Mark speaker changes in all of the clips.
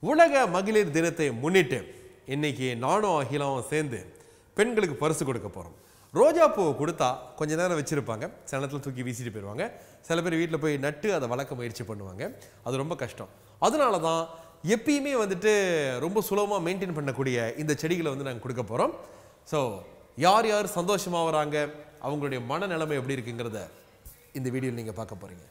Speaker 1: உலக மகளிர் தினத்தை முன்னிட்டு இன்னைக்கு நானும் அகிலாவும் சேர்ந்து பெண்களுக்கு பரிசு கொடுக்க போகிறோம் ரோஜா பூவை கொடுத்தா கொஞ்ச நேரம் வச்சுருப்பாங்க சில நேரத்தில் தூக்கி வீசிட்டு போயிடுவாங்க சில பேர் வீட்டில் போய் நட்டு அதை வளர்க்க முயற்சி பண்ணுவாங்க அது ரொம்ப கஷ்டம் அதனால தான் எப்பயுமே வந்துட்டு ரொம்ப சுலபமாக மெயின்டைன் பண்ணக்கூடிய இந்த செடிகளை வந்து நாங்கள் கொடுக்க போகிறோம் ஸோ யார் யார் சந்தோஷமாக வராங்க அவங்களுடைய மனநிலைமை எப்படி இருக்குங்கிறத இந்த வீடியோவில் நீங்கள் பார்க்க போகிறீங்க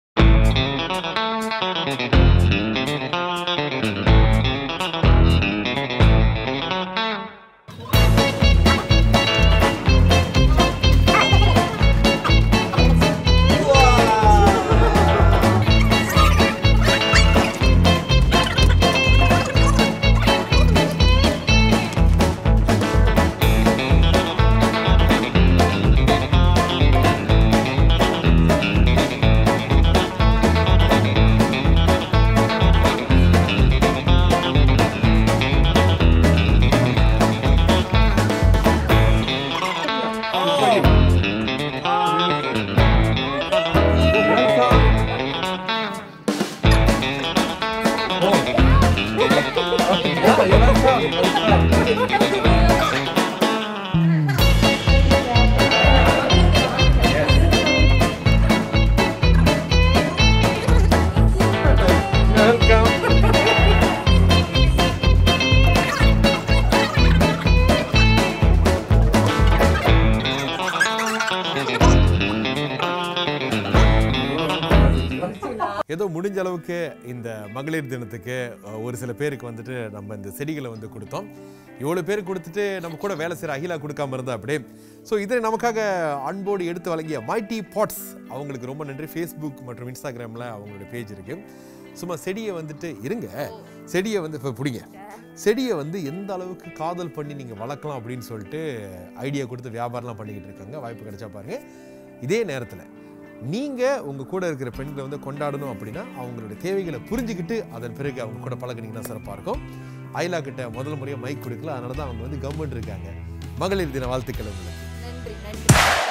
Speaker 1: ஏதோ முடிஞ்ச அளவுக்கு இந்த மகளிர் தினத்துக்கு அஹ், ஒரு சில பேருக்கு வந்துட்டு நம்ம இந்த செடிகளை வந்து கொடுத்தோம் இவ்வளோ பேருக்கு கொடுத்துட்டு நம்ம கூட வேலை செய்கிற அகிலா கொடுக்காம இருந்தா அப்படியே ஸோ இதை நமக்காக அன்போடு எடுத்து வழங்கிய மைட்டி பாட்ஸ் அவங்களுக்கு ரொம்ப நன்றி ஃபேஸ்புக் மற்றும் இன்ஸ்டாகிராமில் அவங்களோட பேஜ் இருக்கு சும்மா செடியை வந்துட்டு இருங்க செடியை வந்து இப்போ பிடிங்க செடியை வந்து எந்த அளவுக்கு காதல் பண்ணி நீங்கள் வளர்க்கலாம் அப்படின்னு சொல்லிட்டு ஐடியா கொடுத்து வியாபாரம்லாம் பண்ணிக்கிட்டு இருக்காங்க வாய்ப்பு கிடைச்சா பாருங்க இதே நேரத்தில் நீங்கள் உங்கள் கூட இருக்கிற பெண்களை வந்து கொண்டாடணும் அப்படின்னா அவங்களுடைய தேவைகளை புரிஞ்சுக்கிட்டு அதன் பிறகு அவங்க கூட பழகுனீங்கன்னா சிறப்பாக இருக்கும் ஐலா கிட்ட முதல் முறையாக மைக் கொடுக்கல அதனால தான் அவங்க வந்து கவர்மெண்ட் இருக்காங்க மகளிர் தின வாழ்த்துக்கள் உங்களுக்கு
Speaker 2: நன்றி நன்றி